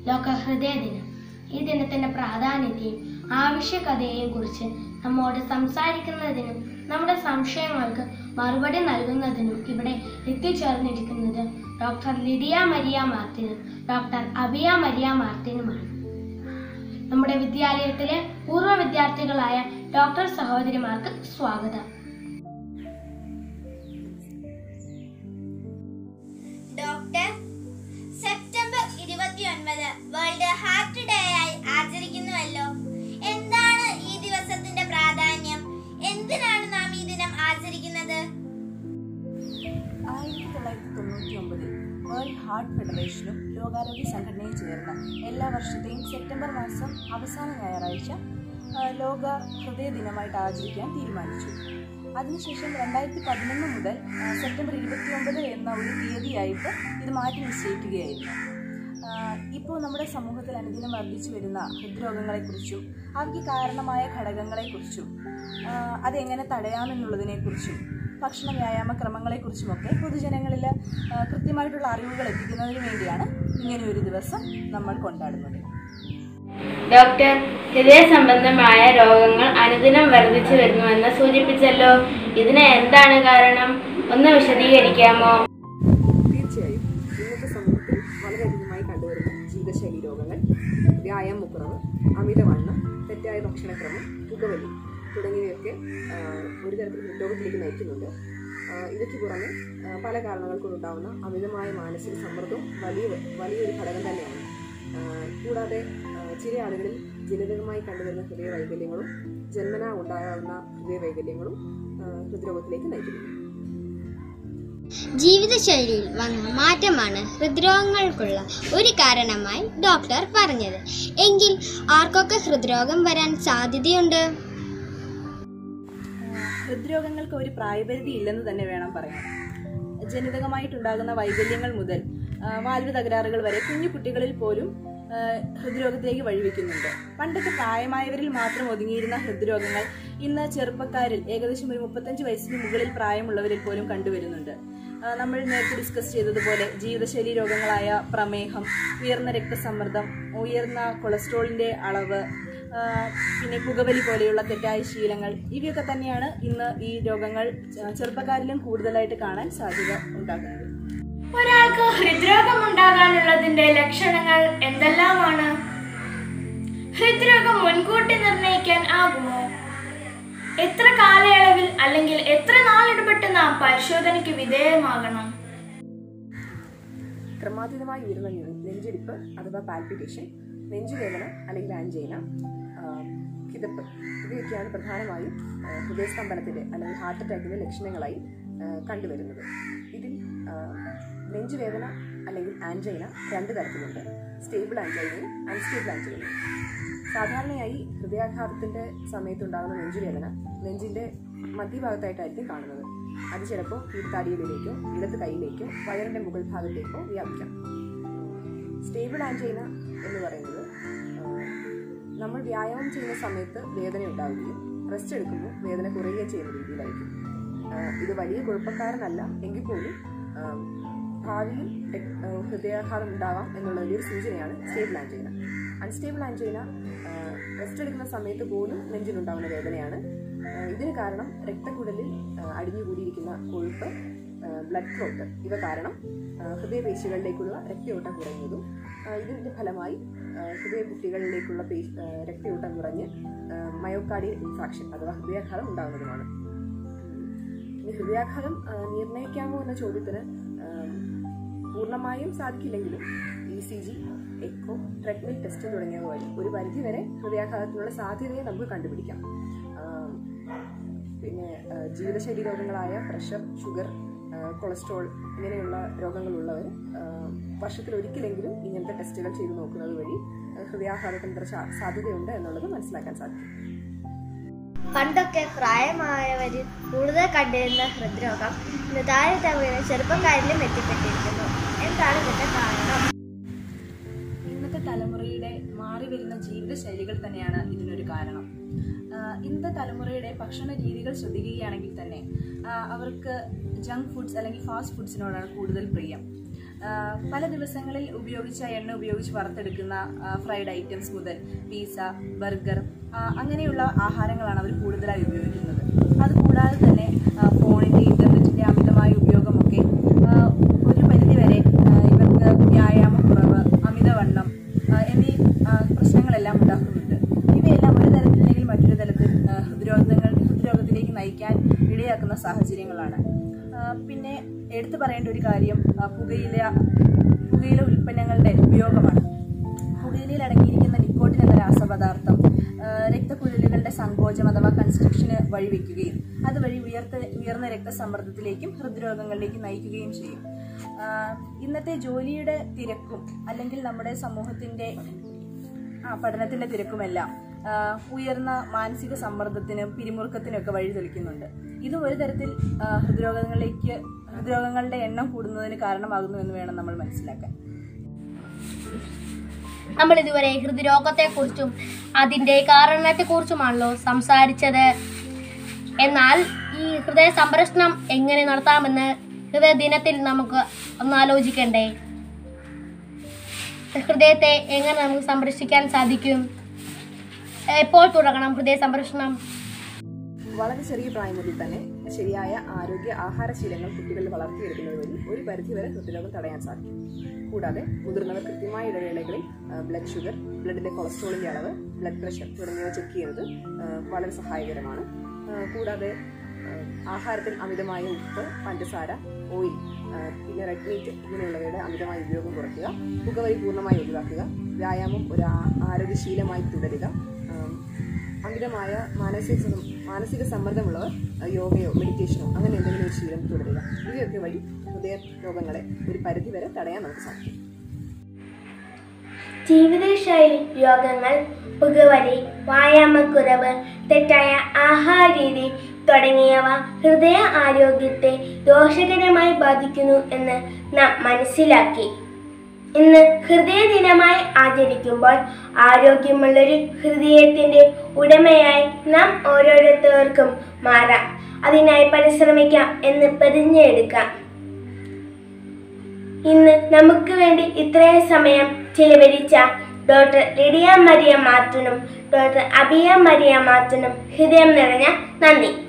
ലോക ഹൃദയ ദിനം ഈ ദിനത്തിന്റെ പ്രാധാന്യത്തെയും ആവശ്യകതയെയും കുറിച്ച് നമ്മോട് സംസാരിക്കുന്നതിനും നമ്മുടെ സംശയങ്ങൾക്ക് മറുപടി നൽകുന്നതിനും ഇവിടെ എത്തിച്ചേർന്നിരിക്കുന്നത് ഡോക്ടർ ലിഡിയ മരിയ മാർട്ടിനും ഡോക്ടർ അബിയ മരിയ മാർട്ടിനുമാണ് നമ്മുടെ വിദ്യാലയത്തിലെ പൂർവ്വ വിദ്യാർത്ഥികളായ ഡോക്ടർ സഹോദരിമാർക്ക് സ്വാഗതം ഡോക്ടർ സെപ്റ്റംബർ ഇരുപത്തിയൊൻപത് വേൾഡ് ഹാർട്ട് ഡേ ആയി ആചരിക്കുന്നുവല്ലോ എന്താണ് ഈ ദിവസത്തിന്റെ പ്രാധാന്യം എന്തിനാണ് നാം ഈ ദിനം ആചരിക്കുന്നത് ആയിരത്തി തൊള്ളായിരത്തി തൊണ്ണൂറ്റി ഒമ്പതിൽ വേൾഡ് ഹാർട്ട് ഫെഡറേഷനും ലോകാരോഗ്യ സംഘടനയും ചേർന്ന് എല്ലാ വർഷത്തെയും സെപ്റ്റംബർ മാസം അവസാന ഞായറാഴ്ച ആ, ലോക ഹൃദയ ദിനമായിട്ട് ആചരിക്കാൻ തീരുമാനിച്ചു അതിനുശേഷം രണ്ടായിരത്തി പതിനൊന്ന് മുതൽ ആ, സെപ്റ്റംബർ ഇരുപത്തിയൊമ്പത് എന്ന ഒരു തീയതിയായിട്ട് ഇത് മാറ്റി നിശ്ചയിക്കുകയായിരുന്നു ഇപ്പോൾ നമ്മുടെ സമൂഹത്തിൽ അനുദിനം വർദ്ധിച്ചു വരുന്ന ഹൃദ്രോഗങ്ങളെക്കുറിച്ചും അവയ്ക്ക് കാരണമായ ഘടകങ്ങളെക്കുറിച്ചും ആ, അതെങ്ങനെ തടയാമെന്നുള്ളതിനെക്കുറിച്ചും ഭക്ഷണ വ്യായാമ ക്രമങ്ങളെക്കുറിച്ചുമൊക്കെ പൊതുജനങ്ങളിൽ ആ, കൃത്യമായിട്ടുള്ള അറിവുകൾ എത്തിക്കുന്നതിന് വേണ്ടിയാണ് ഇങ്ങനെ ഒരു ദിവസം നമ്മൾ കൊണ്ടാടുന്നത് ഡോക്ടർ ഹൃദയ സംബന്ധമായ രോഗങ്ങൾ അനുദിനം വർദ്ധിച്ചു വരുന്നുവെന്ന് സൂചിപ്പിച്ചല്ലോ ഇതിന് എന്താണ് കാരണം ഒന്ന് വിശദീകരിക്കാമോ തീർച്ചയായും ഇന്നത്തെ സമൂഹത്തിൽ വളരെയധികമായി കണ്ടുവരുന്ന ജീവിതശൈലി രോഗങ്ങൾ വ്യായാമക്കുറവ് അമിതവണ്ണം തെറ്റായ ഭക്ഷണക്രമം പുകവലി തുടങ്ങിയവയൊക്കെ ആ, ഒരു തരത്തിൽ ഹൃദ്രോഗത്തിലേക്ക് നയിക്കുന്നുണ്ട് ആ, ഇവയ്ക്ക് പുറമെ ആ, പല കാരണങ്ങൾ കൊണ്ടുണ്ടാകുന്ന അമിതമായ മാനസിക സമ്മർദ്ദവും വലിയ വലിയൊരു ഘടകം തന്നെയാണ് ആ, കൂടാതെ ആ, ചില ആളുകളിൽ ജനിതകമായി കണ്ടുവരുന്ന ഹൃദയ വൈകല്യങ്ങളും ജന്മന ഉണ്ടാകാവുന്ന ഹൃദയ വൈകല്യങ്ങളും ആ, ഹൃദ്രോഗത്തിലേക്ക് നയിക്കുന്നു ജീവിതശൈലിയിൽ വന്ന മാറ്റമാണ് ഹൃദ്രോഗങ്ങൾക്കുള്ള ഒരു കാരണമായി ഡോക്ടർ പറഞ്ഞത് എങ്കിൽ ആർക്കൊക്കെ ഹൃദ്രോഗം വരാൻ സാധ്യതയുണ്ട് ഹൃദ്രോഗങ്ങൾക്ക് ഒരു പ്രായപരിധി ഇല്ലെന്ന് തന്നെ വേണം പറയാൻ ജനിതകമായിട്ടുണ്ടാകുന്ന വൈകല്യങ്ങൾ മുതൽ ആ, വാൽവ് തകരാറുകൾ വരെ കുഞ്ഞു കുട്ടികളിൽ പോലും ആ, ഹൃദ്രോഗത്തിലേക്ക് വഴിവെക്കുന്നുണ്ട് പണ്ടൊക്കെ പ്രായമായവരിൽ മാത്രം ഒതുങ്ങിയിരുന്ന ഹൃദ്രോഗങ്ങൾ ഇന്ന് ചെറുപ്പക്കാരിൽ ഏകദേശം ഒരു മുപ്പത്തഞ്ച് വയസ്സിന് മുകളിൽ പ്രായമുള്ളവരിൽ പോലും കണ്ടുവരുന്നുണ്ട് ആ, നമ്മൾ നേരത്തെ ഡിസ്കസ് ചെയ്തതുപോലെ ജീവിതശൈലി രോഗങ്ങളായ പ്രമേഹം ഉയർന്ന രക്തസമ്മർദ്ദം ഉയർന്ന കൊളസ്ട്രോളിന്റെ അളവ് ആ, പിന്നെ പുകവലി പോലെയുള്ള തെറ്റായ ശീലങ്ങൾ ഇവയൊക്കെ തന്നെയാണ് ഇന്ന് ഈ രോഗങ്ങൾ ചെ- ചെറുപ്പക്കാരിലും കൂടുതലായിട്ട് കാണാൻ സാധ്യത ഉണ്ടാകുന്നത് ഒരാൾക്ക് ഹൃദ്രോഗം ഉണ്ടാകാനുള്ളതിന്റെ ലക്ഷണങ്ങൾ എന്തെല്ലാമാണ് ഹൃദ്രോഗം മുൻകൂട്ടി നിർണ്ണയിക്കാൻ ആകുമോ എത്ര കാലയളവിൽ അല്ലെങ്കിൽ എത്ര നാളിടപെട്ട് നാം പരിശോധനയ്ക്ക് വിധേയമാകണം ക്രമാതീതമായി ഉയരുന്ന നെ- നെഞ്ചിടിപ്പ് അഥവാ പാൽപിറ്റേഷൻ നെഞ്ചുവേദന അല്ലെങ്കിൽ ആൻജൈന ആ, കിതപ്പ് ഇവയൊക്കെയാണ് പ്രധാനമായും ആ, ഹൃദയസ്തംഭനത്തിൻ്റെ അല്ലെങ്കിൽ ഹാർട്ട് അറ്റാക്കിൻ്റെ ലക്ഷണങ്ങളായി ആ, കണ്ടുവരുന്നത് ഇതിൽ ആ, നെഞ്ചുവേദന അല്ലെങ്കിൽ ആൻജൈന രണ്ട് തരത്തിലുണ്ട് സ്റ്റേബിൾ ആൻജൈനയും അൺസ്റ്റേബിൾ ആൻജൈനയും സാധാരണയായി ഹൃദയാഘാതത്തിൻ്റെ സമയത്തുണ്ടാകുന്ന നെഞ്ചുവേദന നെഞ്ചിൻ്റെ മധ്യഭാഗത്തായിട്ടായിരിക്കും കാണുന്നത് അത് ചിലപ്പോൾ കീഴ്ത്താടിയിലേക്കോ ഇടത് കൈയിലേക്കോ വയറിൻ്റെ മുകൾ ഭാഗത്തേക്കോ വ്യാപിക്കാം സ്റ്റേബിൾ ആൻജൈന എന്ന് പറയുന്നത് ആ, നമ്മൾ വ്യായാമം ചെയ്യുന്ന സമയത്ത് വേദന ഉണ്ടാവുകയും റെസ്റ്റ് എടുക്കുമ്പോൾ വേദന കുറയുകയും ചെയ്യുന്ന രീതിയിലായിരിക്കും ആ, ഇത് വലിയ കുഴപ്പക്കാരനല്ല എങ്കിൽ പോലും ആ, ഭാവിയിൽ ടെക്- ആ, ഹൃദയാഘാതം ഉണ്ടാവാം എന്നുള്ള ഒരു സൂചനയാണ് stable angina unstable angina rest എടുക്കുന്ന സമയത്ത് പോലും നെഞ്ചിലുണ്ടാവുന്ന വേദനയാണ് ആ, ഇതിന് കാരണം രക്തക്കുഴലിൽ ആ, അടിഞ്ഞുകൂടിയിരിക്കുന്ന കൊഴുപ്പ് ബ്ലഡ് ക്ലോട്ട് ഇവ കാരണം ആ, ഹൃദയപേശികളിലേക്കുള്ള രക്തയോട്ടം കുറയുന്നതും ആ, ഇതിൻ്റെ ഫലമായി ആ, ഹൃദയകുട്ടികളിലേക്കുള്ള പേശി ആ, രക്തയോട്ടം കുറഞ്ഞ് മയോകാർഡിയൽ ഇൻഫാക്ഷൻ അഥവാ ഹൃദയാഘാതം ഉണ്ടാകുന്നതുമാണ് ഇനി ഹൃദയാഘാതം ആ, നിർണ്ണയിക്കാമോ എന്ന ചോദ്യത്തിന് ആ, പൂർണ്ണമായും സാധിക്കില്ലെങ്കിലും E C G echo treadmill test തുടങ്ങിയവ വഴി ഒരു പരിധിവരെ ഹൃദയാഘാതത്തിനുള്ള സാധ്യതയെ നമുക്ക് കണ്ടുപിടിക്കാം ആ, പിന്നെ ആ, ജീവിതശൈലി രോഗങ്ങളായ പ്രഷർ ഷുഗർ ആ, കൊളസ്ട്രോൾ ഇങ്ങനെയുള്ള രോഗങ്ങളുള്ളവർ ആ, വർഷത്തിൽ ഒരിക്കലെങ്കിലും ഇങ്ങനത്തെ ടെസ്റ്റുകൾ ചെയ്തു നോക്കുന്നത് വഴി ആ, ഹൃദയാഘാതത്തിന് എത്ര സാ- സാധ്യതയുണ്ട് എന്നുള്ളത് മനസ്സിലാക്കാൻ സാധിക്കും പണ്ടൊക്കെ പ്രായമായവരിൽ കൂടുതൽ കണ്ടിരുന്ന ഹൃദ്രോഗം ഇന്ന് താരതമ്യേന ചെറുപ്പക്കാരിലും എത്തിപ്പെട്ടിരിക്കുന്നു എന്താണ് ഇതിന്റെ കാരണം ഇന്നത്തെ തലമുറയുടെ മാറി വരുന്ന ജീവിതശൈലികൾ തന്നെയാണ് ഇതിനൊരു കാരണം ആ, ഇന്നത്തെ തലമുറയുടെ ഭക്ഷണ രീതികൾ ശ്രദ്ധിക്കുകയാണെങ്കിൽ തന്നെ ആ, അവർക്ക് ജങ്ക് ഫുഡ്സ് അല്ലെങ്കിൽ ഫാസ്റ്റ് ഫുഡ്സിനോടാണ് കൂടുതൽ പ്രിയം ആ, പല ദിവസങ്ങളിൽ ഉപയോഗിച്ച എണ്ണ ഉപയോഗിച്ച് വറുത്തെടുക്കുന്ന ഫ്രൈഡ് ഐറ്റംസ് മുതൽ പിസ്സ ബർഗർ ആ, അങ്ങനെയുള്ള ആഹാരങ്ങളാണ് അവർ കൂടുതലായി ഉപയോഗിക്കുന്നത് അതുകൂടാതെ തന്നെ ആ, ഫോണിൻ്റെ ഇൻ്റർനെറ്റിൻ്റെ അമിതമായ ഉപയോഗമൊക്കെ ആ, ഒരു പരിധിവരെ ആ, ഇവർക്ക് വ്യായാമക്കുറവ് അമിതവണ്ണം ആ, എന്നീ ആ, പ്രശ്നങ്ങളെല്ലാം ഉണ്ടാക്കുന്നുണ്ട് ഇവയെല്ലാം ഒരു തരത്തിലെങ്കിൽ മറ്റൊരു തരത്തിൽ ആ, ഹൃദ്രോഗങ്ങൾ ഹൃദ്രോഗത്തിലേക്ക് നയിക്കാൻ ഇടയാക്കുന്ന സാഹചര്യങ്ങളാണ് ആ, പിന്നെ എടുത്തു പറയേണ്ട ഒരു കാര്യം ആ, പുകയില പുകയില ഉൽപ്പന്നങ്ങളുടെ ഉപയോഗമാണ് പുകയിലയിൽ അടങ്ങിയിരിക്കുന്ന നിക്കോട്ടിൻ എന്ന രാസപദാർത്ഥം ആ, രക്തക്കുഴലുകളുടെ സങ്കോചം അഥവാ കൺസ്ട്രക്ഷന് വഴിവെക്കുകയും അതുവഴി ഉയർത്ത ഉയർന്ന രക്തസമ്മർദ്ദത്തിലേക്കും ഹൃദ്രോഗങ്ങളിലേക്കും നയിക്കുകയും ചെയ്യും ആ, ഇന്നത്തെ ജോലിയുടെ തിരക്കും അല്ലെങ്കിൽ നമ്മുടെ സമൂഹത്തിന്റെ ആ പഠനത്തിന്റെ തിരക്കുമെല്ലാം ആ, ഉയർന്ന മാനസിക സമ്മർദ്ദത്തിനും പിരിമുറുക്കത്തിനും ഒക്കെ വഴി തെളിക്കുന്നുണ്ട് ഇതും ഒരു തരത്തിൽ ആ, ഹൃദ്രോഗങ്ങളിലേക്ക് ഹൃദ്രോഗങ്ങളുടെ എണ്ണം കൂടുന്നതിന് കാരണമാകുന്നു എന്ന് വേണം നമ്മൾ മനസ്സിലാക്കാൻ നമ്മൾ ഇതുവരെ ഹൃദ്രോഗത്തെക്കുറിച്ചും അതിൻ്റെ കാരണത്തെക്കുറിച്ചുമാണല്ലോ സംസാരിച്ചത് എന്നാൽ ഈ ഹൃദയ സംരക്ഷണം എങ്ങനെ നടത്താമെന്ന് ഹൃദയ ദിനത്തിൽ നമുക്ക് ഒന്ന് ആലോചിക്കണ്ടേ ഹൃദയത്തെ എങ്ങനെ നമുക്ക് സംരക്ഷിക്കാൻ സാധിക്കും എപ്പോൾ തുടങ്ങണം ഹൃദയ സംരക്ഷണം വളരെ ചെറിയ പ്രായം മുതൽ തന്നെ ശരിയായ ആരോഗ്യ ആഹാരശീലങ്ങൾ കുട്ടികളിൽ വളർത്തിയെടുക്കുന്നത് വഴി ഒരു പരിധിവരെ ഹൃദ്രോഗം തടയാൻ സാധിക്കും കൂടാതെ മുതിർന്നവർ കൃത്യമായ ഇടവേളകളിൽ ആ, ബ്ലഡ് ഷുഗർ ബ്ലഡിലെ കൊളസ്ട്രോളിന്റെ അളവ് ബ്ലഡ് പ്രഷർ തുടങ്ങിയവ ചെക്ക് ചെയ്യുന്നത് ആ, വളരെ സഹായകരമാണ് ആ, കൂടാതെ ആ, ആഹാരത്തിൽ അമിതമായ ഉപ്പ് പഞ്ചസാര ഓയിൽ ആ, പിന്നെ റെഡ് മീറ്റ് ഇങ്ങനെയുള്ളവയുടെ അമിതമായ ഉപയോഗം കുറയ്ക്കുക പുകവലി പൂർണ്ണമായി ഒഴിവാക്കുക വ്യായാമം ഒരു ആ- ആരോഗ്യശീലമായി തുടരുക ആ, അമിതമായ മാനസിക സം- മാനസിക സമ്മർദ്ദമുള്ളവർ അഹ് യോഗയോ മെഡിറ്റേഷനോ അങ്ങനെ എന്തെങ്കിലും ഒരു ശീലം തുടരുക ഇവയൊക്കെ വഴി ഹൃദയ രോഗങ്ങളെ ഒരു പരിധിവരെ തടയാൻ നമുക്ക് സാധിക്കും ജീവിതശൈലി രോഗങ്ങൾ പുകവലി വ്യായാമക്കുറവ് തെറ്റായ ആഹാര രീതി തുടങ്ങിയവ ഹൃദയ ആരോഗ്യത്തെ ദോഷകരമായി ബാധിക്കുന്നു എന്ന് നാം മനസ്സിലാക്കി ഇന്ന് ഹൃദയ ദിനമായി ആചരിക്കുമ്പോൾ ആരോഗ്യമുള്ളൊരു ഹൃദയത്തിന്റെ ഉടമയായി നാം ഓരോരുത്തർക്കും മാറാം അതിനായി പരിശ്രമിക്കാം എന്ന് പ്രതിജ്ഞയെടുക്കാം ഇന്ന് നമുക്ക് വേണ്ടി ഇത്രയും സമയം ചിലവഴിച്ച ഡോക്ടർ ലിഡിയ മരിയ മാത്തനും ഡോക്ടർ അബിയ മരിയ മാത്തനും ഹൃദയം നിറഞ്ഞ നന്ദി